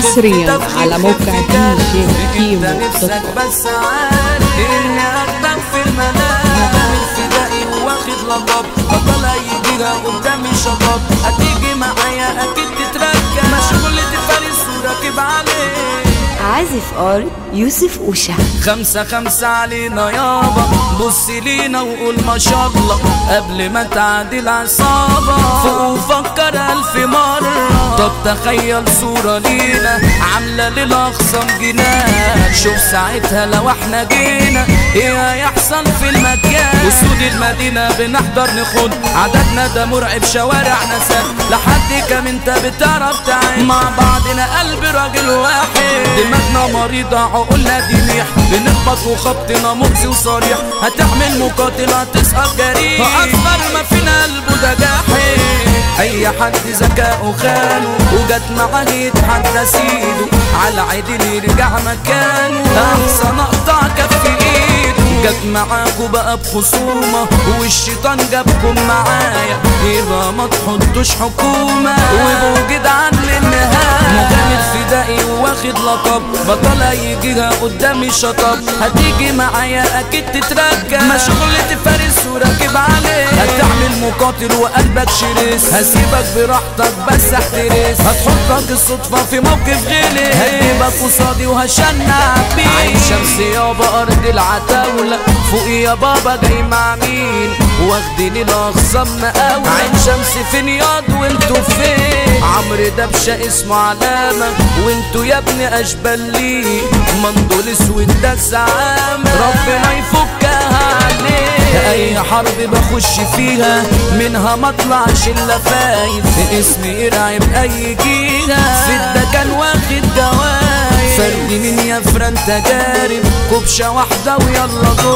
حصريا على موقع دي جي كيمو انت دوت نفسك كوم. بس عارف اني اخدك في المنام فدائي واخد لقب بطل يجيها قدامي شطب هتيجي معايا اكيد تتركب مشغولة فارس وراكب عليه عازف ار يوسف اوشا خمسة خمسة علينا يابا بص لينا وقول ما شاء الله قبل ما تعدي العصابة فوق وفكر ألف مرة طب تخيل صورة لينا عاملة للأخصام جنان شوف ساعتها لو احنا جينا ايه هيحصل في المكان وسود المدينة بنحضر نخوض عددنا ده مرعب شوارعنا سد لحد كام انت بتعرف تعيش مع بعضنا قلب راجل واحد دماغنا مريضة عقولنا دي ميح بنخبط وخبطنا مؤذي وصريح هتعمل مقاتل هتسقط جريح أصغر ما فينا قلبه ده جاحد اي حد ذكاؤه خانه وجت معاه يتحدى سيده على عدل يرجع مكانه احسن اقطع كف ايده جت معاكوا بقى بخصومة والشيطان جابكم معايا يبقى ما تحطوش حكومة وابقوا جدعان للنهاية مجامل فدائي واخد لقب بطل يجيها قدامي شطب هتيجي معايا اكيد تتركب مشغولة فارس وراكب عليه هتعمل مقاتل وقلبك شرس هسيبك براحتك بس احترس هتحطك الصدفة في موقف غلس هجيبك قصادي وهشنع بيه عين شمس يابا ارض العتاولة فوق يا بابا جاي مع مين واخدين الاخصام مقاولة عين شمس فين ياض وانتوا فين عمرو دبشة اسمه علامة وانتوا يا ابني اشبال ليه مندول اسود ده زعامة ربنا يفكها عليه اي حرب بخش فيها منها ما اطلعش الا فايز اسمي يرعب اي جيها في ده كان واخد دوايب فرد من يفرن تجارب كبشة واحدة ويلا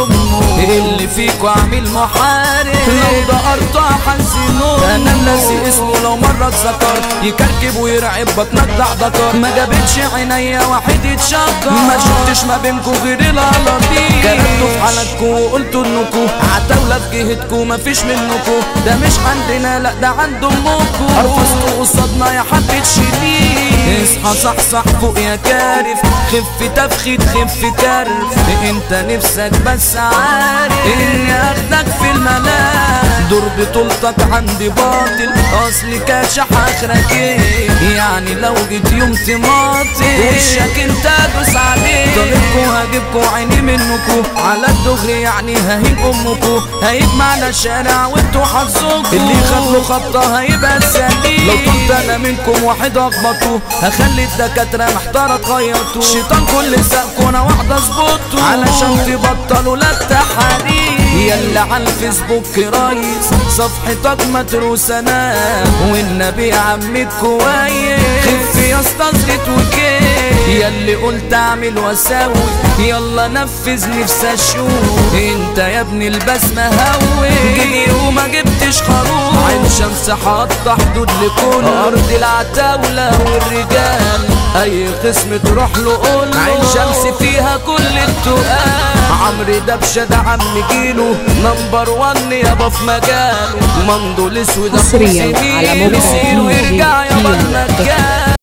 ضمه اللي فيكوا عامل محارب لو ده قرطع حنسينه انا ناسي اسمه لو مرة اتذكر يكركب ويرعب بتنضع ذكر ما جابتش عينيا واحد يتشكر ما شفتش ما بينكوا غير الالابيب كرهتوا في حالتكوا وقلتوا انكوا عتاولة في جهتكوا مفيش منكوا ده مش عندنا لا ده عند امكوا ارفضتوا قصادنا يا حبة شيلين اصحى صحصح فوق يا كارف خف تفخيد خف كرف انت نفسك بس عارف اني اخدك في الملاك دور بطولتك عندي باطل اصل كاشح اخرك ايه يعني لو جيت يوم تماطل وشك انت دوس عليه طريقكوا هجيبكوا عيني منكوا على الدغري يعني ههيب امكوا هيب معنا الشارع وانتوا حظكوا اللي خد له خبطه هيبقى سليم لو طلت انا منكم واحد اخبطه هخلي الدكاتره محتاره تغيرته الشيطان كل سقف انا واحده اظبطه علشان تبطلوا لا التحاريم يلا على الفيسبوك رايس صفحتك متروسه انا والنبي عمك كويس خف يا استظرت وكيف ياللي قلت اعمل واسوي يلا نفذ نفسي اشوف انت يا ابني البسمه هوي جدي وما جبتش خروف عين شمس حاطه حدود لكل ارض العتاوله والرجال اي قسم تروح له قول له. عين شمس فيها كل التقال عمرو دبشه ده عم جيله نمبر وان يابا في مجاله مندول اسود أخو حصرياً على زميله. موقع يسير دي جي ويرجع يابا كيمو. المكان